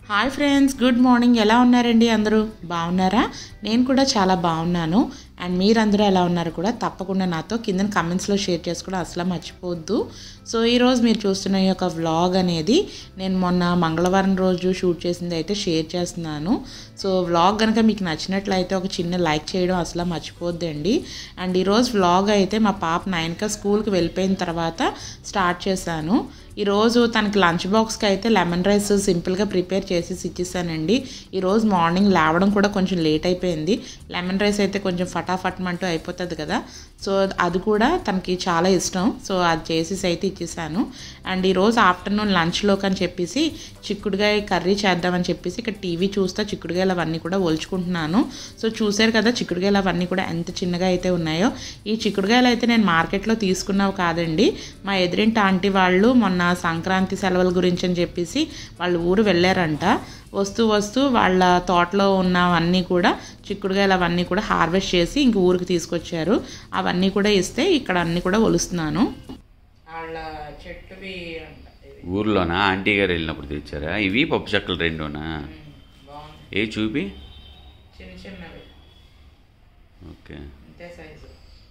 Hi friends good morning ఎలా ఉన్నారండి అందరూ బాగున్నారా నేను కూడా చాలా బాగున్నాను అండ్ మీరందరూ ఎలా ఉన్నారు కూడా తప్పకుండా నాతో కింద కమెంట్స్లో షేర్ చేసుకోవడం అసలు మర్చిపోవద్దు సో ఈరోజు మీరు చూస్తున్న ఈ యొక్క వ్లాగ్ అనేది నేను మొన్న మంగళవారం రోజు షూట్ చేసింది అయితే షేర్ చేస్తున్నాను సో వ్లాగ్ కనుక మీకు నచ్చినట్లయితే ఒక చిన్న లైక్ చేయడం అసలు మర్చిపోద్దండి అండ్ ఈరోజు వ్లాగ్ అయితే మా పాప నైన్క స్కూల్కి వెళ్ళిపోయిన తర్వాత స్టార్ట్ చేశాను ఈరోజు తనకి లంచ్ బాక్స్కి అయితే లెమన్ రైస్ సింపుల్గా ప్రిపేర్ చేసి ఇచ్చేసానండి ఈరోజు మార్నింగ్ లేవడం కూడా కొంచెం లేట్ అయిపోయింది లెమన్ రైస్ అయితే కొంచెం ఫటాఫట్మంటూ అయిపోతుంది కదా సో అది కూడా తనకి చాలా ఇష్టం సో అది చేసేసి అయితే ఇచ్చేసాను అండ్ ఈరోజు ఆఫ్టర్నూన్ లంచ్లోకి అని చెప్పేసి చిక్కుడుగాయ కర్రీ చేద్దామని చెప్పేసి ఇక్కడ టీవీ చూస్తా చిక్కుడుగాయలు అవన్నీ కూడా ఒలుచుకుంటున్నాను సో చూసారు కదా చిక్కుడుగాయలు అవన్నీ కూడా ఎంత చిన్నగా అయితే ఉన్నాయో ఈ చిక్కుడుగాయలు అయితే నేను మార్కెట్లో తీసుకున్నావు కాదండి మా ఎదురింటి ఆంటీ వాళ్ళు మొన్న సంక్రాంతి సెలవుల గురించి అని చెప్పేసి వాళ్ళు ఊరు వెళ్ళారంట వస్తూ వస్తూ వాళ్ళ తోటలో ఉన్నవన్నీ కూడా చిక్కుడుగాయలు అవన్నీ కూడా హార్వెస్ట్ చేసి ఇంక ఊరికి తీసుకొచ్చారు అవన్నీ కూడా ఇస్తే ఇక్కడ అన్నీ కూడా ఒలుస్తున్నాను వాళ్ళ చెట్టువి ఊర్లోనా ఆంటీ గారు వెళ్ళినప్పుడు తెచ్చారా ఇవి పప్పు చెక్కలు రెండునా బాగుంది ఏ చూపి చిన్న చిన్నవి ఓకే అంతే సైజు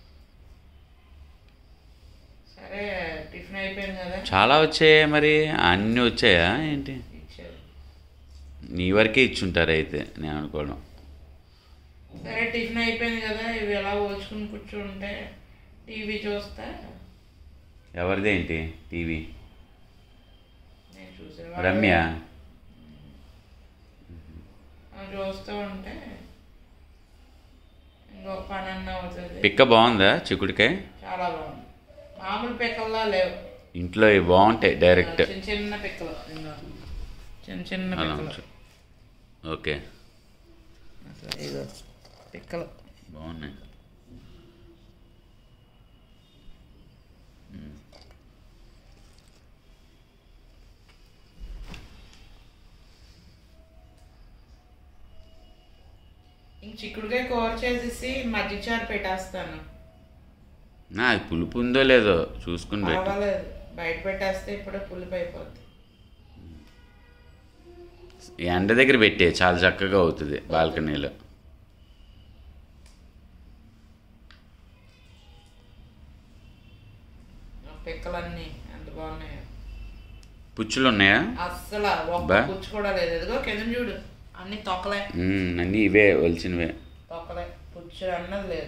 సరే టిఫిన్ అయిపోయింది కదా చాలా వచ్చాయా మరి అన్నీ వచ్చాయా ఏంటి ఇచ్చారు నీ వరకే ఇచ్చుంటారు అయితే నేను అనుకోవడం సరే టిఫిన్ అయిపోయింది కదా ఇవి ఎలా ఓచుకుని కూర్చుంటే టీవీ చూస్తా ఎవరిది ఏంటి టీవీ నేను చూసే రమ్య చూస్తూ ఉంటే ఇంకొక పని అన్న అవుతుంది పిక్క బాగుందా చిక్కుడికాయ చాలా బాగుంది మామూలు పిక్కల్లా లేవు ఇంట్లో ఇవి బాగుంటాయి డైరెక్ట్ చిన్న చిన్న పిక్కలు ఇందులో. చిన్న చిన్న అలా పిక్కలు ఉంచు. ఓకే అసలు ఇగో పిక్కలు బాగున్నాయి ఇంక చిక్కుడుకాయ కూర చేసేసి మజ్జిగ చారు పెట్టేస్తాను నా అది పులుపు ఉందో లేదో చూసుకుని పెట్టు పర్వాలేదు బయట పెట్టేస్తే ఇప్పుడే పులిపు అయిపోద్ది ఎండ దగ్గర పెట్టే చాలా చక్కగా అవుతుంది బాల్కనీలో ఆ పిక్కలన్నీ ఎంత బాగున్నాయో పుచ్చులు ఉన్నాయా అస్సలు ఒక్క బా. పుచ్చు కూడా లేదు ఎదుగో కింద చూడు అన్ని తొక్కలే మ్మ్, అన్నీ ఇవే వలిచినవే తొక్కలే పుచ్చు అన్నది లేదు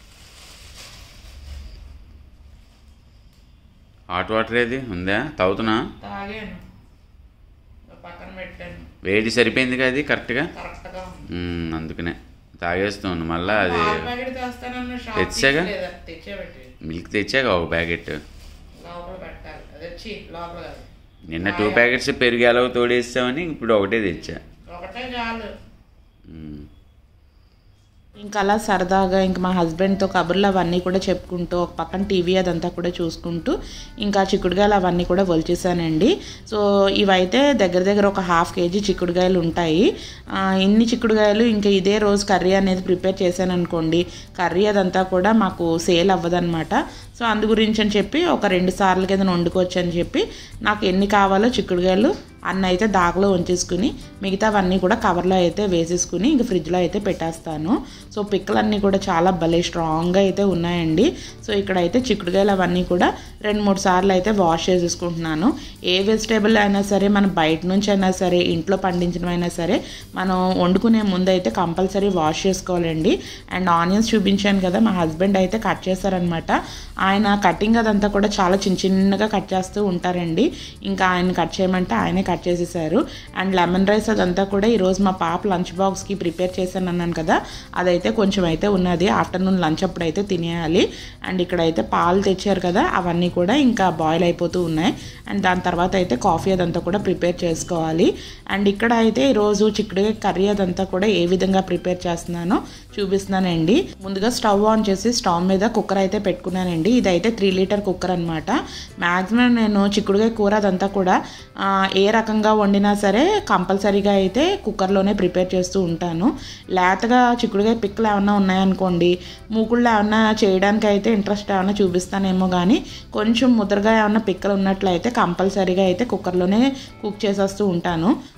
హాట్ వాటర్ ఏది ఉందా తాగుతున్నా తాగాను ఇంకా పక్కన పెట్టాను వేడి సరిపోయింది కదా అది కరెక్ట్గా కరెక్ట్గా ఉంది మ్మ్, అందుకనే తాగేస్తాను మళ్ళీ అది పాల ప్యాకెట్ తెస్తానన్న షాప్ తెచ్చాగా? తీయలేదా? తెచ్చేబెట్టి మిల్క్ తెచ్చాక ఒక ప్యాకెట్ లోపల పెట్టాలి అది వచ్చి లోపల కాదు నిన్న టూ ప్యాకెట్స్ పెరుగు ఎలాగో తోడేస్తామని ఇప్పుడు ఒకటే తెచ్చా ఒకటే చాలు మ్మ్. ఇంకా అలా సరదాగా ఇంకా మా హస్బెండ్తో కబుర్లు అవన్నీ కూడా చెప్పుకుంటూ ఒక పక్కన టీవీ అదంతా కూడా చూసుకుంటూ ఇంకా చిక్కుడుగాయలు అవన్నీ కూడా ఒలిచేసానండి సో ఇవైతే దగ్గర దగ్గర ఒక హాఫ్ కేజీ చిక్కుడుగాయలు ఉంటాయి ఆ, ఇన్ని చిక్కుడుగాయలు ఇంకా ఇదే రోజు కర్రీ అనేది ప్రిపేర్ చేశాను అనుకోండి కర్రీ అదంతా కూడా మాకు సేల్ అవ్వదన్నమాట సో అందు గురించి అని చెప్పి ఒక రెండు సార్లు కింద వండుకోవచ్చు అని చెప్పి నాకు ఎన్ని కావాలో చిక్కుడుగాయలు అన్న అయితే దాకలో ఉంచేసుకుని మిగతావన్నీ కూడా కవర్లో అయితే వేసేసుకుని ఇంక ఫ్రిడ్జ్లో అయితే పెట్టేస్తాను సో పిక్కలన్నీ కూడా చాలా భలే స్ట్రాంగ్గా అయితే ఉన్నాయండి సో ఇక్కడైతే చిక్కుడుకాయలు అవన్నీ కూడా రెండు మూడు సార్లు అయితే వాష్ చేసేసుకుంటున్నాను ఏ వెజిటేబుల్ అయినా సరే మనం బయట నుంచి అయినా సరే ఇంట్లో పండించినవైనా సరే మనం వండుకునే ముందు అయితే కంపల్సరీ వాష్ చేసుకోవాలండి అండ్ ఆనియన్స్ చూపించాను కదా మా హస్బెండ్ అయితే కట్ చేశారనమాట ఆయన కటింగ్ అదంతా కూడా చాలా చిన్న చిన్నగా కట్ చేస్తూ ఉంటారండి ఇంకా ఆయన కట్ చేయమంటే ఆయనే కట్ చేసేసారు అండ్ లెమన్ రైస్ అదంతా కూడా ఈరోజు మా పాప లంచ్ బాక్స్కి ప్రిపేర్ చేశాను అన్నాను కదా అదైతే కొంచెం అయితే ఉన్నది ఆఫ్టర్నూన్ లంచ్ అప్పుడు అయితే తినేయాలి అండ్ ఇక్కడైతే పాలు తెచ్చారు కదా అవన్నీ కూడా ఇంకా బాయిల్ అయిపోతూ ఉన్నాయి అండ్ దాని తర్వాత అయితే కాఫీ అదంతా కూడా ప్రిపేర్ చేసుకోవాలి అండ్ ఇక్కడ అయితే ఈరోజు చిక్కుడుగా కర్రీ అదంతా కూడా ఏ విధంగా ప్రిపేర్ చేస్తున్నానో చూపిస్తున్నానండి ముందుగా స్టవ్ ఆన్ చేసి స్టవ్ మీద కుక్కర్ అయితే పెట్టుకున్నానండి ఇదైతే త్రీ లీటర్ కుక్కర్ అనమాట మ్యాక్సిమం నేను చిక్కుడుగా కూర అదంతా కూడా ఆ, ఏ రకంగా వండినా సరే కంపల్సరీగా అయితే కుక్కర్లోనే ప్రిపేర్ చేస్తూ ఉంటాను లేతగా చిక్కుడుగా పిక్కలు ఏమన్నా ఉన్నాయనుకోండి మూకుళ్ళు ఏమన్నా చేయడానికి అయితే ఇంట్రెస్ట్ ఏమన్నా చూపిస్తానేమో కానీ కొంచెం ముద్రగా ఏమన్నా పిక్కలు ఉన్నట్లయితే కంపల్సరీగా అయితే కుక్కర్లోనే కుక్ చేసేస్తూ ఉంటాను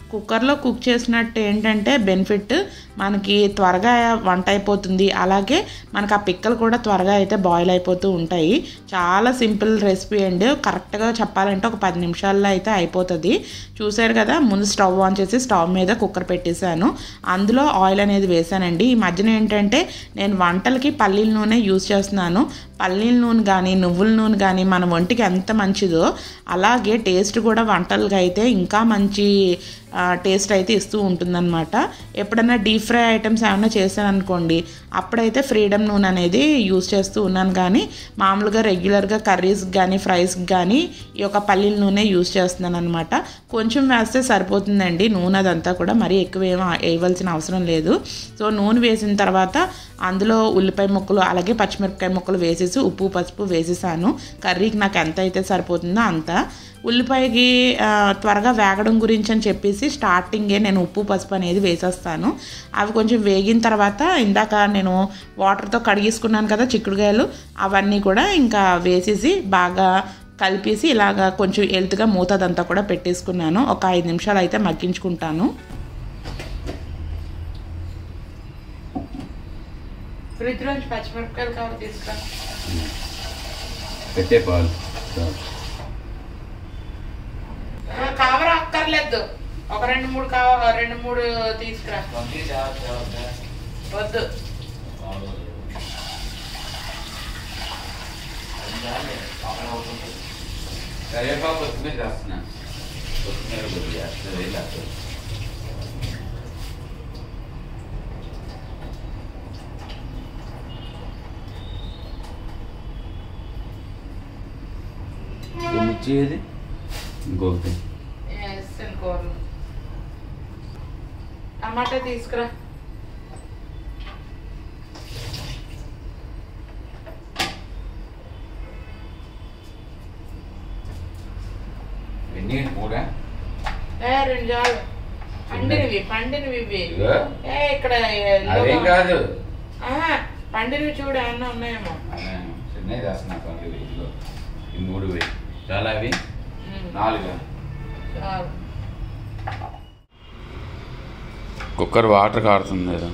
కుక్కర్లో కుక్ చేసినట్టు ఏంటంటే బెనిఫిట్ మనకి త్వరగా వంట అయిపోతుంది అలాగే మనకు ఆ పిక్కలు కూడా త్వరగా అయితే బాయిల్ అయిపోతూ ఉంటాయి చాలా సింపుల్ రెసిపీ అండి కరెక్ట్గా చెప్పాలంటే ఒక పది నిమిషాల్లో అయితే అయిపోతుంది చూసారు కదా ముందు స్టవ్ ఆన్ చేసి స్టవ్ మీద కుక్కర్ పెట్టేశాను అందులో ఆయిల్ అనేది వేసానండి ఈ మధ్యన ఏంటంటే నేను వంటలకి పల్లీల నూనె యూజ్ చేస్తున్నాను పల్లీల నూనె కానీ నువ్వుల నూనె కానీ మన ఒంటికి ఎంత మంచిదో అలాగే టేస్ట్ కూడా వంటలకి అయితే ఇంకా మంచి టేస్ట్ అయితే ఇస్తూ ఉంటుందన్నమాట ఎప్పుడైనా డీప్ ఫ్రై ఐటమ్స్ ఏమైనా చేశాను అనుకోండి అప్పుడైతే ఫ్రీడమ్ నూనె అనేది యూస్ చేస్తూ ఉన్నాను కానీ మామూలుగా రెగ్యులర్గా కర్రీస్ కానీ ఫ్రైస్కి కానీ ఈ యొక్క పల్లీల నూనె యూస్ చేస్తున్నాను అనమాట కొంచెం వేస్తే సరిపోతుందండి నూనె అదంతా కూడా మరీ ఎక్కువ ఏం వేయవలసిన అవసరం లేదు సో నూనె వేసిన తర్వాత అందులో ఉల్లిపాయ ముక్కలు అలాగే పచ్చిమిరపకాయ ముక్కలు వేసేసి ఉప్పు పసుపు వేసేసాను కర్రీకి నాకు ఎంత అయితే సరిపోతుందో అంత ఉల్లిపాయకి ఆ, త్వరగా వేగడం గురించి అని చెప్పేసి స్టార్టింగే నేను ఉప్పు పసుపు అనేది వేసేస్తాను అవి కొంచెం వేగిన తర్వాత ఇందాక నేను వాటర్తో కడిగేసుకున్నాను కదా చిక్కుడుకాయలు అవన్నీ కూడా ఇంకా వేసేసి బాగా కలిపేసి ఇలాగా కొంచెం ఎలుతుగా మూతదంతా కూడా పెట్టేసుకున్నాను ఒక ఐదు నిమిషాలు అయితే మగ్గించుకుంటాను ఫ్రిడ్జ్ నుంచి పచ్చిమిరపకాయలు కవర్ తీసుకురా పెట్టే పాలు కవర్ అక్కర్లేదు ఒక రెండు మూడు కవర్ రెండు మూడు తీసుకురా వద్దు కరివేపాకు కొత్తిమీర చేస్తున్నా కొత్తిమీర కొద్దిగా చేస్తుంది లేకపోతే ఇంకో మిర్చి ఏది ఇంకొకటి వేస్తాను కూరలు టమాటా తీసుకురా ఎన్ని మూడా ఏ రెండు చాలు పండినవి పండినవి ఇవి ఇదిగో. ఏ ఇక్కడ అదేం కాదు ఆహా, పండినవి చూడు ఏమన్నా ఉన్నాయేమో చిన్నవి చేస్తున్నా పనులు ఇదిగో ఈ మూడు వేలు చాలా అవి ఉమ్, నాలుగు చాలు. కుక్కర్ వాటర్ కారుతుంది ఏదో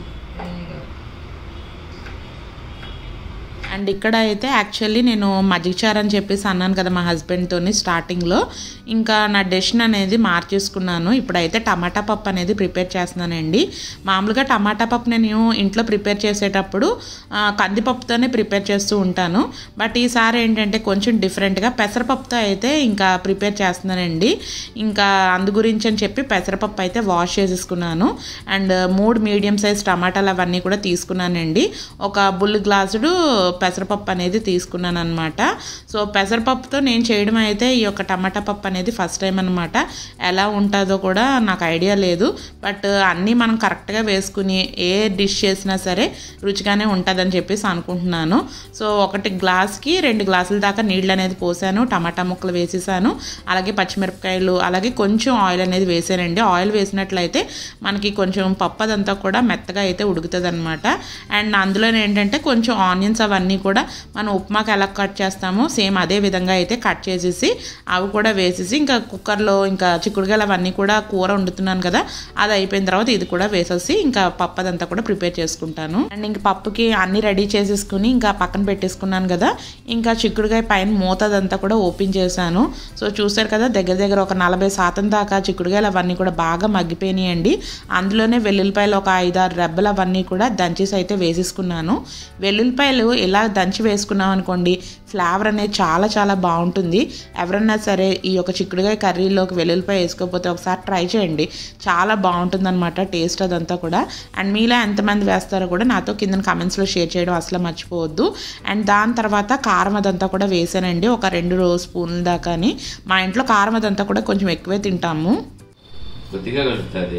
అండ్ ఇక్కడ అయితే యాక్చువల్లీ నేను మజ్జిగ చారు అని చెప్పేసి అన్నాను కదా మా హస్బెండ్తోని స్టార్టింగ్లో ఇంకా నా డెసిషన్ అనేది మార్చేసుకున్నాను ఇప్పుడైతే టమాటా పప్పు అనేది ప్రిపేర్ చేస్తున్నానండి మామూలుగా టమాటా పప్పు నేను ఇంట్లో ప్రిపేర్ చేసేటప్పుడు ఆ, కందిపప్పుతోనే ప్రిపేర్ చేస్తూ ఉంటాను బట్ ఈసారి ఏంటంటే కొంచెం డిఫరెంట్గా పెసరపప్పుతో అయితే ఇంకా ప్రిపేర్ చేస్తున్నానండి ఇంకా అందు గురించి అని చెప్పి పెసరపప్పు అయితే వాష్ చేసేసుకున్నాను అండ్ మూడు మీడియం సైజ్ టమాటాలు అవన్నీ కూడా తీసుకున్నానండి ఒక బుల్ గ్లాసుడు పెసరపప్పు అనేది తీసుకున్నాను అనమాట సో పెసరపప్పుతో నేను చేయడం అయితే ఈ యొక్క టమాటా పప్పు అనేది ఫస్ట్ టైం అనమాట ఎలా ఉంటుందో కూడా నాకు ఐడియా లేదు బట్ అన్నీ మనం కరెక్ట్గా వేసుకుని ఏ డిష్ చేసినా సరే రుచిగానే ఉంటుందని చెప్పేసి అనుకుంటున్నాను సో ఒకటి గ్లాస్కి రెండు గ్లాసుల దాకా నీళ్ళు అనేది పోసాను టమాటా ముక్కలు వేసేసాను అలాగే పచ్చిమిరపకాయలు అలాగే కొంచెం ఆయిల్ అనేది వేసానండి ఆయిల్ వేసినట్లయితే మనకి కొంచెం పప్పు అదంతా కూడా మెత్తగా అయితే ఉడుకుతుంది అనమాట అండ్ అందులో ఏంటంటే కొంచెం ఆనియన్స్ అవన్నీ కూడా మనం ఉప్మాకి ఎలా కట్ చేస్తామో సేమ్ అదే విధంగా అయితే కట్ చేసేసి అవి కూడా వేసేసి ఇంకా కుక్కర్లో ఇంకా చిక్కుడుకాయలు అవన్నీ కూడా కూర వండుతున్నాను కదా అది అయిపోయిన తర్వాత ఇది కూడా వేసేసి ఇంకా పప్పు అదంతా కూడా ప్రిపేర్ చేసుకుంటాను అండ్ ఇంక పప్పుకి అన్ని రెడీ చేసేసుకుని ఇంకా పక్కన పెట్టేసుకున్నాను కదా ఇంకా చిక్కుడుకాయ పైన మూత అదంతా కూడా ఓపెన్ చేశాను సో చూసారు కదా దగ్గర దగ్గర ఒక నలభై శాతం దాకా చిక్కుడుకాయలు అవన్నీ కూడా బాగా మగ్గిపోయినాయండి అందులోనే వెల్లుల్లిపాయలు ఒక ఐదారు రెబ్బలు అవన్నీ కూడా దంచేసి అయితే వేసేసుకున్నాను వెల్లుల్లిపాయలు ఇలా దంచి వేసుకున్నాం అనుకోండి ఫ్లేవర్ అనేది చాలా చాలా బాగుంటుంది ఎవరన్నా సరే ఈ యొక్క చిక్కుడుకాయ కర్రీలోకి వెల్లుల్లిపాయ వేసుకోకపోతే ఒకసారి ట్రై చేయండి చాలా బాగుంటుంది అనమాట టేస్ట్ అదంతా కూడా అండ్ మీలో ఎంతమంది వేస్తారో కూడా నాతో కింద కామెంట్స్లో షేర్ చేయడం అసలు మర్చిపోవద్దు అండ్ దాని తర్వాత కారం అదంతా కూడా వేసానండి ఒక రెండు స్పూన్ల దాకాని మా ఇంట్లో కారం అదంతా కూడా కొంచెం ఎక్కువే తింటాము కొద్దిగా కలుపుతుంది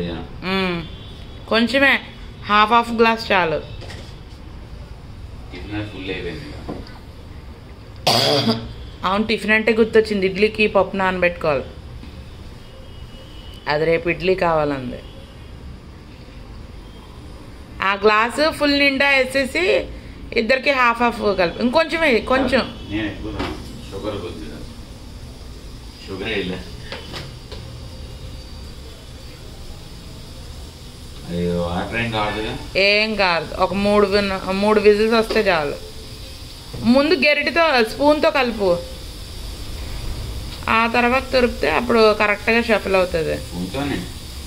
కొంచెమే హాఫ్ హాఫ్ గ్లాస్ చాలు టిఫిన్ ఫుల్ అయిపోయింది అవును టిఫిన్ అంటే గుర్తొచ్చింది ఇడ్లీకి పప్పు నానబెట్టుకోవాలి అది రేపు ఇడ్లీ కావాలంది ఆ గ్లాసు ఫుల్ నిండా వేసేసి ఇద్దరికి హాఫ్ హాఫ్ కలిపి ఇంకొంచెం వేయి, కొంచెం నేను ఎక్కువ షుగర్ కొద్దిగా షుగర్ వేయలే అయ్యో వాటర్ ఏం కాదుగా ఏం కాదు ఒక మూడు విన్- మూడు విజిల్స్ వస్తే చాలు ముందు గెరిటితో స్పూన్తో కలుపు ఆ తర్వాత తురిపితే అప్పుడు కరెక్ట్గా షఫల్ అవుతుంది ఉంటోనే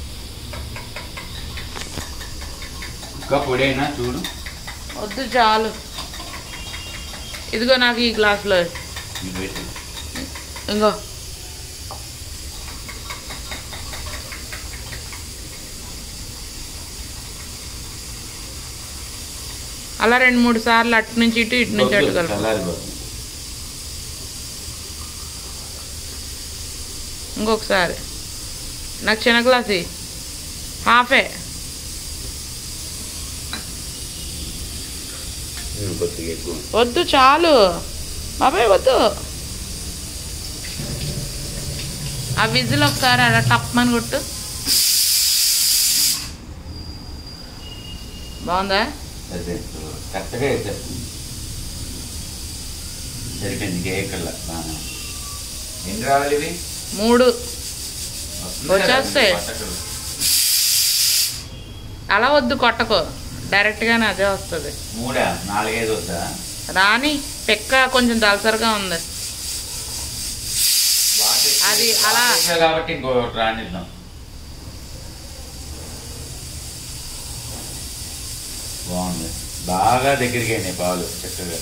ఇంకా పొడైనా చూడు వద్దు చాలు ఇదిగో నాకు ఈ గ్లాస్లో ఇది పెట్టు ఇంకో అలా రెండు మూడు సార్లు అటు నుంచి ఇటు ఇటు నుంచి అటు కలుపు చల్లారిపోతుంది ఇంకొకసారి నాకు చిన్న గ్లాస్ ఇయ్యి. హాఫే ఉమ్, కొద్దిగా ఎక్కువ వద్దు చాలు బాబాయ్ వద్దు ఆ విజిల్ ఒకసారి అలా టప్మని కొట్టు బాగుందా అదే కరెక్ట్గా వేసేస్తుంది సరిపోయింది కేకల్లా బాగా ఎన్ని రావాలి ఇవి మూడు వస్తుంది కదా, వచ్చేస్తాయి. పట్టకలు. అలా వద్దు కొట్టకు డైరెక్ట్గానే అదే వస్తుంది మూడా నాలుగైదు వద్దా రాని పెక్క కొంచెం దలసరిగా ఉంది వాటర్ అది అలా- వాటర్ కాబట్టి ఇంకో రానిద్దాం బాగుంది బాగా దగ్గరికి అయినాయి పాలు చక్కగా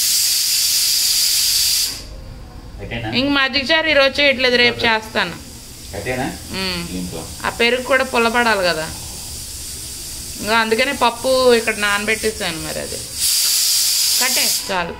అయితేనా ఇంక మజ్జిగ చారు ఈరోజు చేయట్లేదు రేపు చేస్తాను అయితేనా ఉమ్. దీంట్లో ఆ పెరుగు కూడా పుల్లపడాలి కదా ఇంకా అందుకనే పప్పు ఇక్కడ నానబెట్టేసాను మరి అది కట్టే చాలు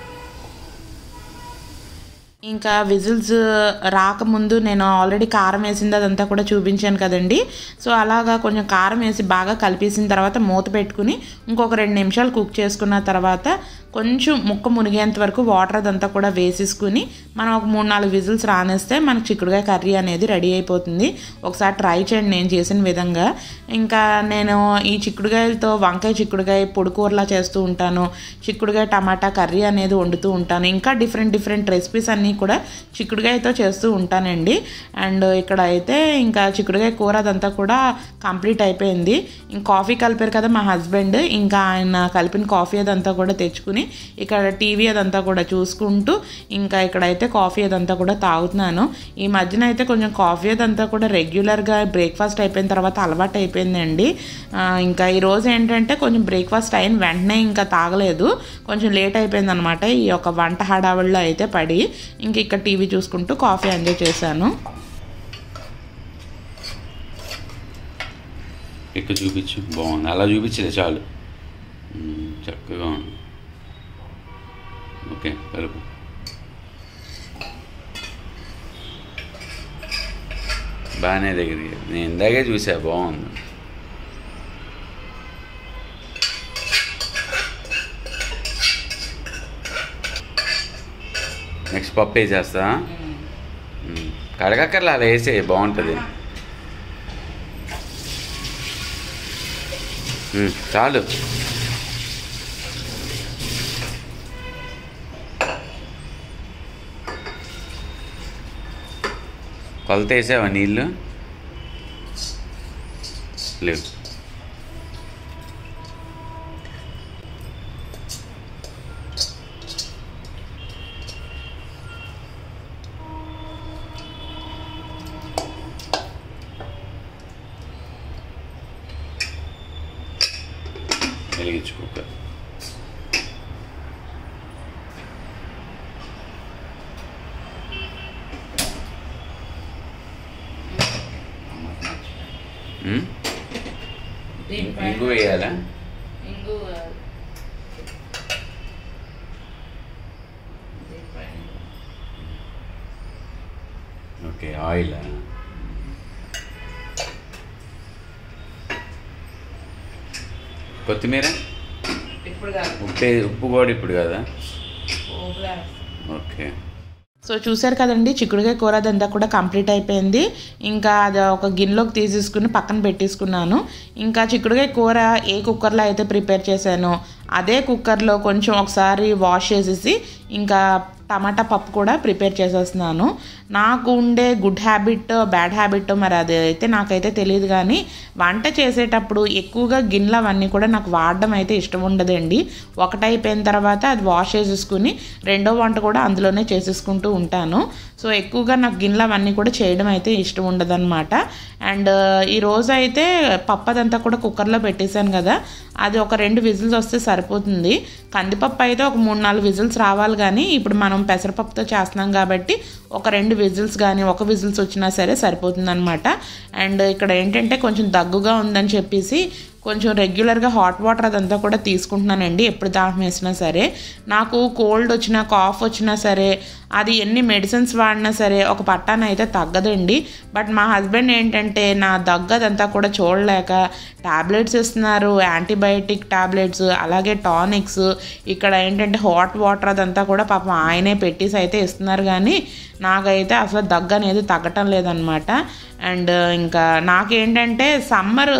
ఇంకా విజిల్స్ రాకముందు నేను ఆల్రెడీ కారం వేసింది అదంతా కూడా చూపించాను కదండి సో అలాగా కొంచెం కారం వేసి బాగా కలిపేసిన తర్వాత మూత పెట్టుకుని ఇంకొక రెండు నిమిషాలు కుక్ చేసుకున్న తర్వాత కొంచెం ముక్క మునిగేంత వరకు వాటర్ అదంతా కూడా వేసేసుకుని మనం ఒక మూడు నాలుగు విజిల్స్ రానేస్తే మనకి చిక్కుడుగాయ కర్రీ అనేది రెడీ అయిపోతుంది ఒకసారి ట్రై చేయండి నేను చేసిన విధంగా ఇంకా నేను ఈ చిక్కుడుగాయలతో వంకాయ చిక్కుడుగాయ పొడి కూరలా చేస్తూ ఉంటాను చిక్కుడుగాయ టమాటా కర్రీ అనేది వండుతూ ఉంటాను ఇంకా డిఫరెంట్ డిఫరెంట్ రెసిపీస్ అన్నీ కూడా చిక్కుడుగాయతో చేస్తూ ఉంటానండి అండ్ ఇక్కడ అయితే ఇంకా చిక్కుడుగాయ కూర అదంతా కూడా కంప్లీట్ అయిపోయింది ఇంకా కాఫీ కలిపారు కదా మా హస్బెండ్ ఇంకా ఆయన కలిపిన కాఫీ అదంతా కూడా తెచ్చుకుని ఇక్కడ టీవీ అదంతా కూడా చూసుకుంటూ ఇంకా ఇక్కడైతే కాఫీ అదంతా కూడా తాగుతున్నాను ఈ మధ్యన అయితే కొంచెం కాఫీ అదంతా కూడా రెగ్యులర్గా బ్రేక్ఫాస్ట్ అయిపోయిన తర్వాత అలవాటు అయిపోయిందండి ఆ, ఇంకా ఈరోజు ఏంటంటే కొంచెం బ్రేక్ఫాస్ట్ అయిన వెంటనే ఇంకా తాగలేదు కొంచెం లేట్ అయిపోయింది అనమాట ఈ యొక్క వంట హడావుల్లో అయితే పడి ఇంక ఇక్కడ టీవీ చూసుకుంటూ కాఫీ ఎంజాయ్ చేశాను ఎక్కువ చూపించు బాగుంది అలా చూపించలే చాలు మ్మ్, చక్కగా ఉంది ఓకే కలుపు బాగానే దగ్గరికి నేను ఇందాకే చూసా బాగుంది నెక్స్ట్ పప్పు వేసేస్తా మ్మ్. కడగక్కర్లా అలా వేసే బాగుంటుంది మ్మ్, చాలు కొలత వేసావా నీళ్ళు లేవు వెలిగించుకోక మ్మ్? ఇంగు వేయాలా ఇంగు ఓకే ఆయిల్ కొత్తిమీర ఇప్పుడు కాదు ఉప్పు ఉప్పు కూడా ఇప్పుడు కదా ఓబ్లా. ఓకే సో చూసారు కదండి చిక్కుడుకాయ కూర అదంతా కూడా కంప్లీట్ అయిపోయింది ఇంకా అది ఒక గిన్నెలోకి తీసేసుకుని పక్కన పెట్టేసుకున్నాను ఇంకా చిక్కుడుకాయ కూర ఏ కుక్కర్లో అయితే ప్రిపేర్ చేశానో అదే కుక్కర్లో కొంచెం ఒకసారి వాష్ చేసేసి ఇంకా టమాటా పప్పు కూడా ప్రిపేర్ చేసేస్తున్నాను నాకు ఉండే గుడ్ హ్యాబిట్ బ్యాడ్ హ్యాబిట్ మరి అది అయితే నాకైతే తెలియదు కానీ వంట చేసేటప్పుడు ఎక్కువగా గిన్నెలు అవన్నీ కూడా నాకు వాడడం అయితే ఇష్టం ఉండదండి ఒకటి అయిపోయిన తర్వాత అది వాష్ చేసేసుకుని రెండో వంట కూడా అందులోనే చేసేసుకుంటూ ఉంటాను సో ఎక్కువగా నాకు గిన్నెలు అవన్నీ కూడా చేయడం అయితే ఇష్టం ఉండదన్నమాట అండ్ ఈ రోజు అయితే పప్పు అదంతా కూడా కుక్కర్లో పెట్టేశాను కదా అది ఒక రెండు విజిల్స్ వస్తే సరిపోతుంది కందిపప్పు అయితే ఒక మూడు నాలుగు విజిల్స్ రావాలి కానీ ఇప్పుడు మనం పెసరపప్పుతో చేస్తున్నాం కాబట్టి ఒక రెండు విజిల్స్ కానీ ఒక విజిల్స్ వచ్చినా సరే సరిపోతుంది అనమాట అండ్ ఇక్కడ ఏంటంటే కొంచెం దగ్గుగా ఉందని చెప్పేసి కొంచెం రెగ్యులర్గా హాట్ వాటర్ అదంతా కూడా తీసుకుంటున్నానండి ఎప్పుడు దాహం వేసినా సరే నాకు కోల్డ్ వచ్చినా కాఫ్ వచ్చినా సరే అది ఎన్ని మెడిసిన్స్ వాడినా సరే ఒక పట్టాన అయితే తగ్గదండి బట్ మా హస్బెండ్ ఏంటంటే నా దగ్గదంతా కూడా చూడలేక టాబ్లెట్స్ ఇస్తున్నారు యాంటీబయాటిక్ టాబ్లెట్స్ అలాగే టానిక్స్ ఇక్కడ ఏంటంటే హాట్ వాటర్ అదంతా కూడా పాపం ఆయనే పెట్టేసి అయితే ఇస్తున్నారు కానీ నాకైతే అసలు దగ్గు అనేది తగ్గటం లేదనమాట అండ్ ఇంకా నాకేంటంటే సమ్మర్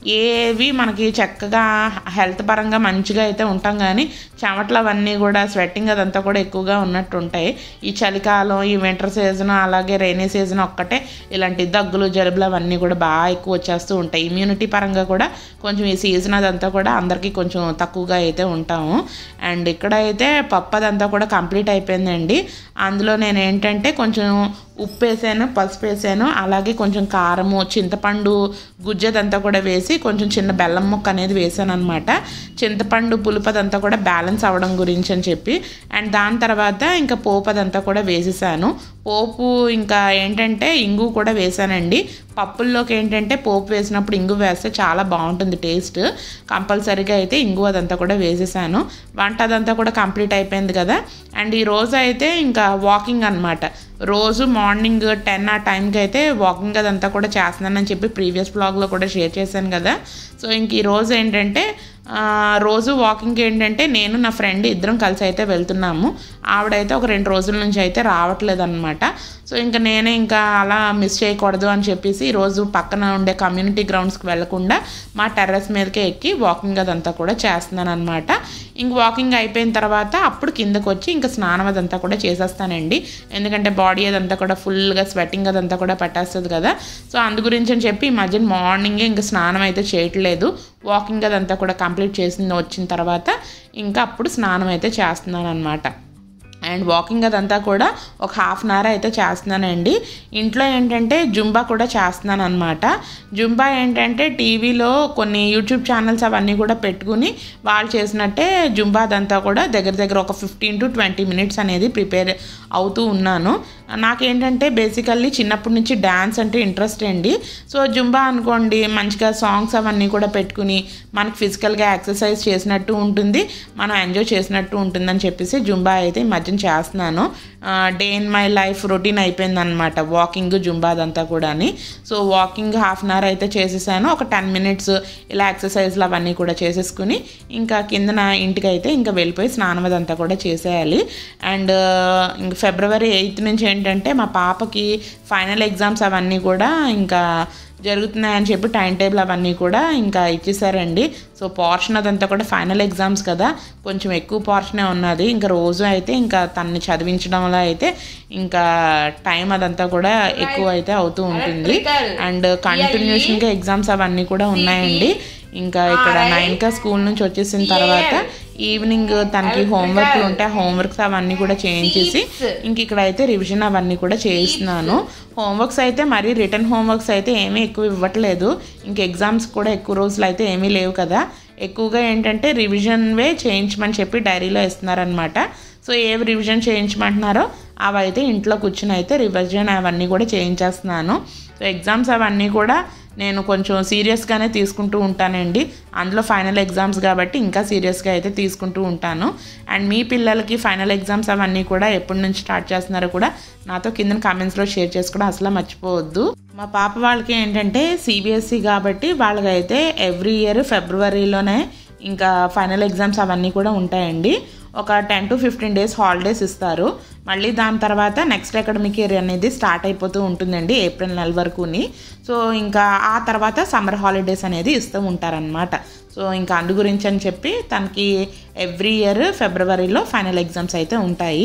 ఏవి మనకి చక్కగా హెల్త్ పరంగా మంచిగా అయితే ఉంటాం కానీ చెమటలు అవన్నీ కూడా స్వెట్టింగ్ అదంతా కూడా ఎక్కువగా ఉన్నట్టు ఉంటాయి ఈ చలికాలం ఈ వింటర్ సీజన్ అలాగే రైనీ సీజన్ ఒక్కటే ఇలాంటి దగ్గులు జలుబులు అవన్నీ కూడా బాగా ఎక్కువ వచ్చేస్తూ ఉంటాయి ఇమ్యూనిటీ పరంగా కూడా కొంచెం ఈ సీజన్ అదంతా కూడా అందరికీ కొంచెం తక్కువగా అయితే ఉంటాము అండ్ ఇక్కడ అయితే పప్పు అదంతా కూడా కంప్లీట్ అయిపోయిందండి అందులో నేను ఏంటంటే కొంచెం ఉప్పు వేసాను పసుపు వేసాను అలాగే కొంచెం కారము చింతపండు గుజ్జదంతా కూడా వేసి కొంచెం చిన్న బెల్లం ముక్క అనేది వేసాను అనమాట చింతపండు పులుపదంతా కూడా బ్యాలెన్స్ అవ్వడం గురించి అని చెప్పి అండ్ దాని తర్వాత ఇంకా పోపు అదంతా కూడా వేసేసాను పోపు ఇంకా ఏంటంటే ఇంగు కూడా వేసానండి పప్పుల్లోకి ఏంటంటే పోపు వేసినప్పుడు ఇంగు వేస్తే చాలా బాగుంటుంది టేస్ట్ కంపల్సరీగా అయితే ఇంగు అదంతా కూడా వేసేసాను వంట అదంతా కూడా కంప్లీట్ అయిపోయింది కదా అండ్ ఈ రోజు అయితే ఇంకా వాకింగ్ అనమాట రోజు మార్నింగ్ టెన్ ఆ టైంకి అయితే వాకింగ్ అదంతా కూడా చేస్తున్నానని చెప్పి ప్రీవియస్ బ్లాగ్లో కూడా షేర్ చేశాను కదా సో ఇంక ఈ రోజు ఏంటంటే ఆ, రోజు వాకింగ్కి ఏంటంటే నేను నా ఫ్రెండ్ ఇద్దరం కలిసి అయితే వెళ్తున్నాము ఆవిడైతే ఒక రెండు రోజుల నుంచి అయితే రావట్లేదు అనమాట సో ఇంకా నేనే ఇంకా అలా మిస్ చేయకూడదు అని చెప్పేసి ఈరోజు పక్కన ఉండే కమ్యూనిటీ గ్రౌండ్స్కి వెళ్లకుండా మా టెర్రస్ మీదకే ఎక్కి వాకింగ్ అదంతా కూడా చేస్తున్నాను అనమాట ఇంక వాకింగ్ అయిపోయిన తర్వాత అప్పుడు కిందకు వచ్చి ఇంకా స్నానం అదంతా కూడా చేసేస్తానండి ఎందుకంటే బాడీ అదంతా కూడా ఫుల్గా స్వెట్టింగ్ అదంతా కూడా పట్టేస్తుంది కదా సో అందు గురించి అని చెప్పి ఈ మధ్యన మార్నింగే ఇంకా స్నానం అయితే చేయట్లేదు వాకింగ్ అదంతా కూడా కంప్లీట్ చేసింది వచ్చిన తర్వాత ఇంకా అప్పుడు స్నానం అయితే చేస్తున్నాను అనమాట అండ్ వాకింగ్ అదంతా కూడా ఒక హాఫ్ అన్ అవర్ అయితే చేస్తున్నానండి ఇంట్లో ఏంటంటే జుంబా కూడా చేస్తున్నాను అనమాట జుంబా ఏంటంటే టీవీలో కొన్ని యూట్యూబ్ ఛానల్స్ అవన్నీ కూడా పెట్టుకుని వాళ్ళు చేసినట్టే జుంబా అదంతా కూడా దగ్గర దగ్గర ఒక ఫిఫ్టీన్ టు ట్వంటీ మినిట్స్ అనేది ప్రిపేర్ అవుతూ ఉన్నాను నాకేంటంటే బేసికల్లీ చిన్నప్పటి నుంచి డ్యాన్స్ అంటే ఇంట్రెస్ట్ అండి సో జుంబా అనుకోండి మంచిగా సాంగ్స్ అవన్నీ కూడా పెట్టుకుని మనకు ఫిజికల్గా ఎక్సర్సైజ్ చేసినట్టు ఉంటుంది మనం ఎంజాయ్ చేసినట్టు ఉంటుందని చెప్పేసి జుంబా అయితే ఈ మధ్యన చేస్తున్నాను day in my life routine అయిపోయింది అనమాట వాకింగ్ జుంబా అదంతా కూడా so walking half an hour అయితే చేసేసాను ఒక టెన్ మినిట్స్ ఇలా ఎక్సర్సైజ్లు అవన్నీ కూడా చేసేసుకుని ఇంకా కిందన ఇంటికి అయితే ఇంకా వెళ్ళిపోయి స్నానం అదంతా కూడా చేసేయాలి అండ్ ఇంక ఫిబ్రవరి ఎయిత్ నుంచి ఏంటంటే మా పాపకి ఫైనల్ ఎగ్జామ్స్ అవన్నీ కూడా ఇంకా జరుగుతున్నాయని చెప్పి టైం టేబుల్ అవన్నీ కూడా ఇంకా ఇచ్చేసారండి సో పోర్షన్ అదంతా కూడా ఫైనల్ ఎగ్జామ్స్ కదా కొంచెం ఎక్కువ పోర్షనే ఉన్నది ఇంకా రోజు అయితే ఇంకా తన్ని చదివించడంలో అయితే ఇంకా టైం అదంతా కూడా ఎక్కువ అయితే అవుతూ ఉంటుంది అండ్ కంటిన్యూషన్గా ఎగ్జామ్స్ అవన్నీ కూడా ఉన్నాయండి ఇంకా ఇక్కడ నైన్కా స్కూల్ నుంచి వచ్చేసిన తర్వాత ఈవినింగ్ తనకి హోంవర్క్లు ఉంటే హోంవర్క్స్ అవన్నీ కూడా చేయించేసి ఇంక ఇక్కడ అయితే రివిజన్ అవన్నీ కూడా చేయిస్తున్నాను హోంవర్క్స్ అయితే మరీ రిటర్న్ హోంవర్క్స్ అయితే ఏమీ ఎక్కువ ఇవ్వట్లేదు ఇంక ఎగ్జామ్స్ కూడా ఎక్కువ రోజులు అయితే ఏమీ లేవు కదా ఎక్కువగా ఏంటంటే రివిజన్వే చేయించమని చెప్పి డైరీలో ఇస్తున్నారనమాట సో ఏవి రివిజన్ చేయించమంటున్నారో అవి అయితే ఇంట్లో కూర్చుని అయితే రివిజన్ అవన్నీ కూడా చేయించేస్తున్నాను సో ఎగ్జామ్స్ అవన్నీ కూడా నేను కొంచెం సీరియస్గానే తీసుకుంటూ ఉంటానండి అందులో ఫైనల్ ఎగ్జామ్స్ కాబట్టి ఇంకా సీరియస్గా అయితే తీసుకుంటూ ఉంటాను అండ్ మీ పిల్లలకి ఫైనల్ ఎగ్జామ్స్ అవన్నీ కూడా ఎప్పటి నుంచి స్టార్ట్ చేస్తున్నారో కూడా నాతో కింద కామెంట్స్లో షేర్ చేసుకోవడం అసలు మర్చిపోవద్దు మా పాప వాళ్ళకి ఏంటంటే సిబిఎస్ఈ కాబట్టి వాళ్ళకైతే ఎవ్రీ ఇయర్ ఫిబ్రవరిలోనే ఇంకా ఫైనల్ ఎగ్జామ్స్ అవన్నీ కూడా ఉంటాయండి ఒక ten to fifteen days holidays ఇస్తారు మళ్ళీ దాని తర్వాత నెక్స్ట్ అకాడమిక్ ఇయర్ అనేది స్టార్ట్ అయిపోతూ ఉంటుందండి ఏప్రిల్ నెల వరకుని సో ఇంకా ఆ తర్వాత సమ్మర్ హాలిడేస్ అనేది ఇస్తూ ఉంటారనమాట సో ఇంకా అందు గురించి అని చెప్పి తనకి ఎవ్రీ ఇయర్ ఫిబ్రవరిలో ఫైనల్ ఎగ్జామ్స్ అయితే ఉంటాయి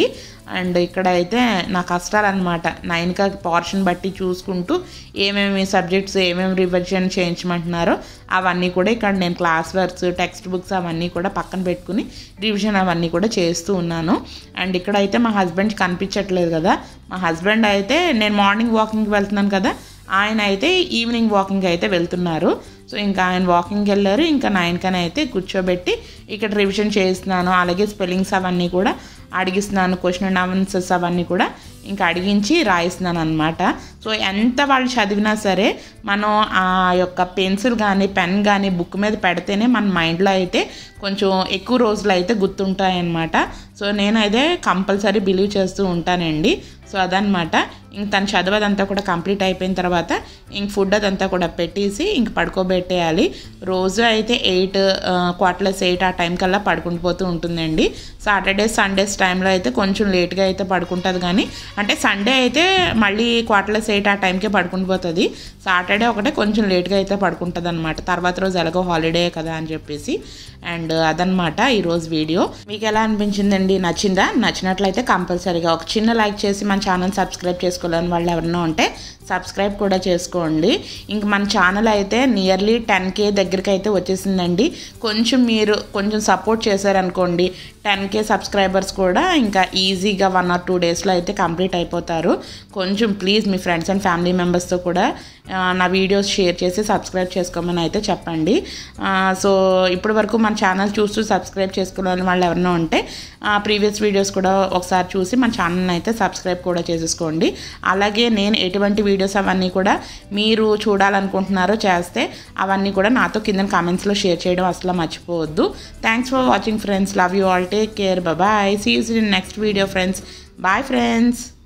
అండ్ ఇక్కడ అయితే నా కష్టాలు అనమాట నైన్కా పోర్షన్ బట్టి చూసుకుంటూ ఏమేమి సబ్జెక్ట్స్ ఏమేమి రివిజన్ చేయించమంటున్నారో అవన్నీ కూడా ఇక్కడ నేను క్లాస్ వర్క్స్ టెక్స్ట్ బుక్స్ అవన్నీ కూడా పక్కన పెట్టుకుని రివిజన్ అవన్నీ కూడా చేస్తూ ఉన్నాను అండ్ ఇక్కడైతే మా హస్బెండ్ కనిపించట్లేదు కదా మా హస్బెండ్ అయితే నేను మార్నింగ్ వాకింగ్కి వెళ్తున్నాను కదా ఆయన అయితే ఈవినింగ్ వాకింగ్ అయితే వెళ్తున్నారు సో ఇంకా ఆయన వాకింగ్కి వెళ్ళారు ఇంకా నైన్కని అయితే కూర్చోబెట్టి ఇక్కడ రివిజన్ చేస్తున్నాను అలాగే స్పెల్లింగ్స్ అవన్నీ కూడా అడిగిస్తున్నాను క్వశ్చన్ అండ్ ఆన్సర్స్ అవన్నీ కూడా ఇంకా అడిగించి రాయిస్తున్నాను అనమాట సో ఎంత వాళ్ళు చదివినా సరే మనం ఆ యొక్క పెన్సిల్ కానీ పెన్ కానీ బుక్ మీద పెడితేనే మన మైండ్లో అయితే కొంచెం ఎక్కువ రోజులు అయితే గుర్తుంటాయన్నమాట సో నేనైతే కంపల్సరీ బిలీవ్ చేస్తూ ఉంటానండి సో అదనమాట ఇంక తను చదవదంతా కూడా కంప్లీట్ అయిపోయిన తర్వాత ఇంక ఫుడ్ అదంతా కూడా పెట్టేసి ఇంక పడుకోబెట్టేయాలి రోజు అయితే ఎయిట్ క్వార్టర్లెస్ ఎయిట్ ఆ టైం కల్లా పడుకుంటూ పోతూ ఉంటుందండి సాటర్డేస్ సండేస్ టైంలో అయితే కొంచెం లేట్గా అయితే పడుకుంటుంది కానీ అంటే సండే అయితే మళ్ళీ క్వార్టర్లెస్ ఎయిట్ ఆ టైంకే పడుకుని పోతుంది సాటర్డే ఒకటే కొంచెం లేట్గా అయితే పడుకుంటుంది అనమాట తర్వాత రోజు ఎలాగో హాలిడే కదా అని చెప్పేసి అండ్ అదనమాట ఈరోజు వీడియో మీకు ఎలా అనిపించిందండి నచ్చిందా నచ్చినట్లయితే కంపల్సరీగా ఒక చిన్న లైక్ చేసి మన ఛానల్ సబ్స్క్రైబ్ చేసుకోవాలని వాళ్ళు ఎవరైనా ఉంటే సబ్స్క్రైబ్ కూడా చేసుకోండి ఇంక మన ఛానల్ అయితే నియర్లీ టెన్ కే దగ్గరికి అయితే వచ్చేసిందండి కొంచెం మీరు కొంచెం సపోర్ట్ చేశారనుకోండి టెన్ కే సబ్స్క్రైబర్స్ కూడా ఇంకా ఈజీగా వన్ ఆర్ టూ డేస్లో అయితే కంప్లీట్ అయిపోతారు కొంచెం ప్లీజ్ మీ ఫ్రెండ్స్ అండ్ ఫ్యామిలీ మెంబర్స్తో కూడా ఆ, నా వీడియోస్ షేర్ చేసి సబ్స్క్రైబ్ చేసుకోమని అయితే చెప్పండి ఆ, సో ఇప్పటి వరకు మన ఛానల్ చూస్తూ సబ్స్క్రైబ్ చేసుకోవాలని వాళ్ళు ఎవరైనా ఉంటే ప్రీవియస్ వీడియోస్ కూడా ఒకసారి చూసి మన ఛానల్ని అయితే సబ్స్క్రైబ్ కూడా చేసేసుకోండి అలాగే నేను ఎటువంటి వీడియోస్ అవన్నీ కూడా మీరు చూడాలనుకుంటున్నారో చేస్తే అవన్నీ కూడా నాతో కింద కామెంట్స్లో షేర్ చేయడం అసలు మర్చిపోవద్దు thanks for watching friends love you all take care bye see you in next video friends bye friends